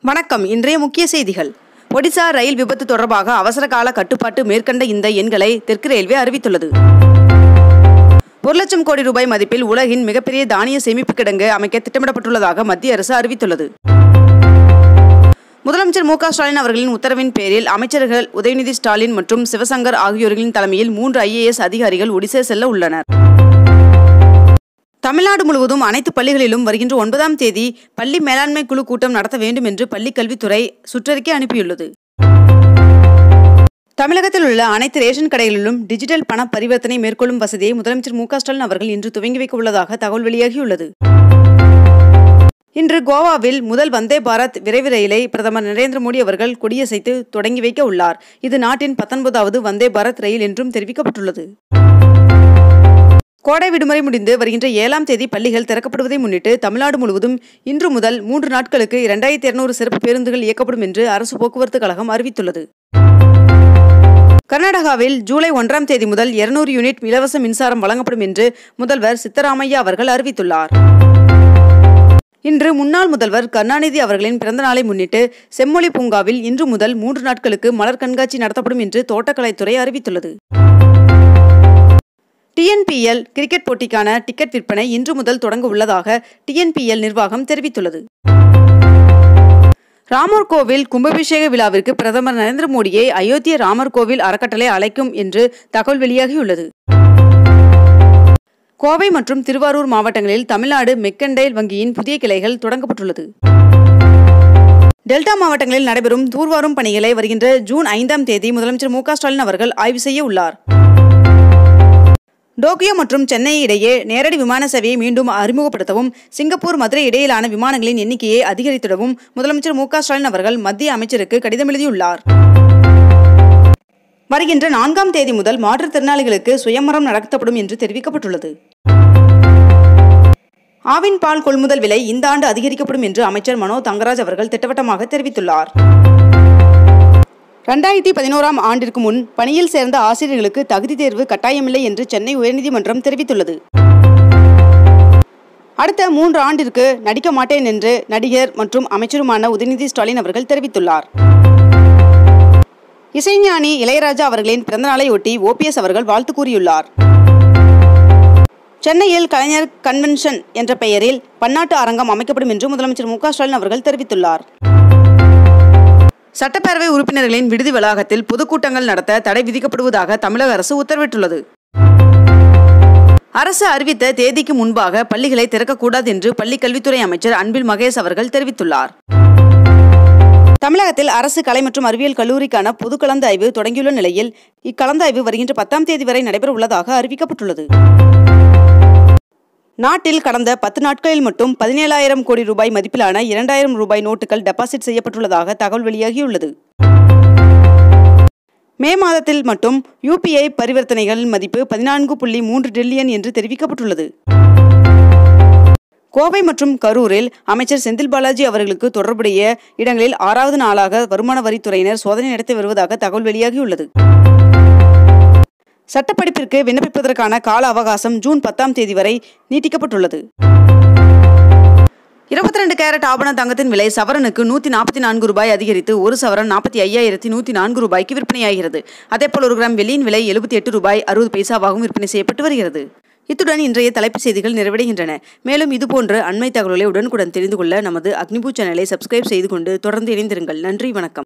வணக்கம் இன்றைய முக்கிய செய்திகள் ஒடிசா ரயில் விபத்து தொடர்பாக அவசர கால கட்டுப்பாட்டு மேற்கண்ட இந்த எண்களை தெற்கு ரயில்வே அறிவித்துள்ளது ஒரு லட்சம் கோடி ரூபாய் மதிப்பில் உலகின் மிகப்பெரிய தானிய சேமிப்பு கிடங்கு அமைக்க திட்டமிடப்பட்டுள்ளதாக மத்திய அரசு அறிவித்துள்ளது முதலமைச்சர் மு க ஸ்டாலின் அவர்களின் உத்தரவின் பேரில் அமைச்சர்கள் உதயநிதி ஸ்டாலின் மற்றும் சிவசங்கர் ஆகியோர்களின் தலைமையில் மூன்று ஐஏஎஸ் அதிகாரிகள் ஒடிசா செல்ல உள்ளனர் தமிழ்நாடு முழுவதும் அனைத்து பள்ளிகளிலும் வருகின்ற ஒன்பதாம் தேதி பள்ளி மேலாண்மை குழு கூட்டம் நடத்த வேண்டும் என்று பள்ளிக் கல்வித்துறை சுற்றறிக்கை அனுப்பியுள்ளது தமிழகத்தில் உள்ள அனைத்து ரேஷன் கடைகளிலும் டிஜிட்டல் பண பரிவர்த்தனை மேற்கொள்ளும் வசதியை முதலமைச்சர் மு க ஸ்டாலின் அவர்கள் இன்று துவங்கி வைக்க உள்ளதாக தகவல் வெளியாகியுள்ளது இன்று கோவாவில் முதல் வந்தே பாரத் விரைவு ரயிலை பிரதமர் நரேந்திர மோடி அவர்கள் கொடியசைத்து தொடங்கி வைக்க உள்ளார் இது நாட்டின் பத்தொன்பதாவது வந்தே பாரத் ரயில் என்றும் தெரிவிக்கப்பட்டுள்ளது கோடை விடுமுறை முடிந்து வருகின்ற ஏழாம் தேதி பள்ளிகள் திறக்கப்படுவதை முன்னிட்டு தமிழ்நாடு முழுவதும் இன்று முதல் மூன்று நாட்களுக்கு இரண்டாயிரத்தி இருநூறு சிறப்பு பேருந்துகள் இயக்கப்படும் என்று அரசு போக்குவரத்து கழகம் அறிவித்துள்ளது கர்நாடகாவில் ஜூலை ஒன்றாம் தேதி முதல் இருநூறு யூனிட் இலவச மின்சாரம் வழங்கப்படும் என்று முதல்வர் சித்தராமையா அவர்கள் அறிவித்துள்ளார் இன்று முன்னாள் முதல்வர் கருணாநிதி அவர்களின் பிறந்த நாளை முன்னிட்டு செம்மொழி பூங்காவில் இன்று முதல் மூன்று நாட்களுக்கு மலர் கண்காட்சி நடத்தப்படும் என்று தோட்டக்கலைத்துறை அறிவித்துள்ளது டிஎன்பிஎல் கிரிக்கெட் போட்டிக்கான டிக்கெட் விற்பனை இன்று முதல் தொடங்க உள்ளதாக டிஎன்பிஎல் நிர்வாகம் தெரிவித்துள்ளது ராமர் கோவில் கும்பாபிஷேக விழாவிற்கு பிரதமர் நரேந்திர மோடியை அயோத்திய ராமர் கோவில் அறக்கட்டளை அழைக்கும் என்று தகவல் வெளியாகியுள்ளது கோவை மற்றும் திருவாரூர் மாவட்டங்களில் தமிழ்நாடு மெக்கண்டைல் வங்கியின் புதிய கிளைகள் தொடங்கப்பட்டுள்ளது டெல்டா மாவட்டங்களில் நடைபெறும் தூர்வாரும் பணிகளை வருகின்ற ஜூன் ஐந்தாம் தேதி முதலமைச்சர் மு க ஸ்டாலின் அவர்கள் ஆய்வு செய்ய உள்ளார் டோக்கியோ மற்றும் சென்னை இடையே நேரடி விமான சேவையை மீண்டும் அறிமுகப்படுத்தவும் சிங்கப்பூர் மதுரை இடையிலான விமானங்களின் எண்ணிக்கையை அதிகரித்திடவும் முதலமைச்சர் மு க ஸ்டாலின் அவர்கள் மத்திய அமைச்சருக்கு கடிதம் எழுதியுள்ளார் வருகின்ற நான்காம் தேதி முதல் மாற்றுத்திறனாளிகளுக்கு சுயமரம் நடத்தப்படும் என்று தெரிவிக்கப்பட்டுள்ளது ஆவின் பால் கொள்முதல் விலை இந்த ஆண்டு அதிகரிக்கப்படும் என்று அமைச்சர் மனோ தங்கராஜ் அவர்கள் திட்டவட்டமாக தெரிவித்துள்ளார் ரெண்டாயிரத்தி பதினோராம் ஆண்டிற்கு முன் பணியில் சேர்ந்த ஆசிரியர்களுக்கு தகுதி தேர்வு கட்டாயமில்லை என்று சென்னை உயர்நீதிமன்றம் தெரிவித்துள்ளது அடுத்த மூன்று ஆண்டிற்கு நடிக்க மாட்டேன் என்று நடிகர் மற்றும் அமைச்சருமான உதயநிதி ஸ்டாலின் அவர்கள் தெரிவித்துள்ளார் இசைஞானி இளையராஜா அவர்களின் பிறந்தநாளையொட்டி ஓபிஎஸ் அவர்கள் வாழ்த்து கூறியுள்ளார் சென்னையில் கலைஞர் கன்வென்ஷன் என்ற பெயரில் பன்னாட்டு அரங்கம் அமைக்கப்படும் என்று முதலமைச்சர் மு க ஸ்டாலின் அவர்கள் தெரிவித்துள்ளார் சட்டப்பேரவை உறுப்பினர்களின் விடுதி வளாகத்தில் பொதுக்கூட்டங்கள் நடத்த தடை விதிக்கப்படுவதாக தமிழக அரசு உத்தரவிட்டுள்ளது அரசு அறிவித்த தேதிக்கு முன்பாக பள்ளிகளை திறக்கக்கூடாது என்று பள்ளிக் கல்வித்துறை அமைச்சர் அன்பில் மகேஷ் அவர்கள் தெரிவித்துள்ளார் தமிழகத்தில் அரசு கலை மற்றும் அறிவியல் கல்லூரிக்கான பொது கலந்தாய்வு தொடங்கியுள்ள நிலையில் இக்கலந்தாய்வு வருகின்ற பத்தாம் தேதி வரை நடைபெற உள்ளதாக அறிவிக்கப்பட்டுள்ளது நாட்டில் கடந்த பத்து நாட்களில் மட்டும் பதினேழாயிரம் கோடி ரூபாய் மதிப்பிலான இரண்டாயிரம் ரூபாய் நோட்டுகள் டெபாசிட் செய்யப்பட்டுள்ளதாக தகவல் வெளியாகியுள்ளது மே மாதத்தில் மட்டும் யூபிஐ பரிவர்த்தனைகளின் மதிப்பு பதினான்கு புள்ளி மூன்று டிரில்லியன் என்று தெரிவிக்கப்பட்டுள்ளது கோவை மற்றும் கரூரில் அமைச்சர் செந்தில் பாலாஜி அவர்களுக்கு தொடர்புடைய இடங்களில் ஆறாவது நாளாக வருமான வரித்துறையினர் சோதனை நடத்தி வருவதாக தகவல் வெளியாகியுள்ளது சட்டப்படிப்பிற்கு விண்ணப்பிப்பதற்கான கால அவகாசம் ஜூன் பத்தாம் தேதி வரை நீட்டிக்கப்பட்டுள்ளது இருபத்தி ரெண்டு கேரட் ஆபண தங்கத்தின் விலை சவரனுக்கு நூற்றி நாற்பத்தி நான்கு ரூபாய் அதிகரித்து ஒரு சவரன் நாற்பத்தி ஐயாயிரத்தி நூற்றி நான்கு ரூபாய்க்கு விற்பனையாகிறது அதேபோல் ஒரு கிராம் வெள்ளியின் விலை எழுபத்தி எட்டு ரூபாய் அறுபது பைசாவாகவும் விற்பனை செய்யப்பட்டு வருகிறது இத்துடன் இன்றைய தலைப்புச் செய்திகள் நிறைவடைகின்றன மேலும் இதுபோன்ற அண்மை தகவல்களை உடனுக்குடன் தெரிந்து கொள்ள நமது அக்னிபூ சேனலை சப்ஸ்கிரைப் செய்து கொண்டு தொடர்ந்து இணைந்திருங்கள் நன்றி வணக்கம்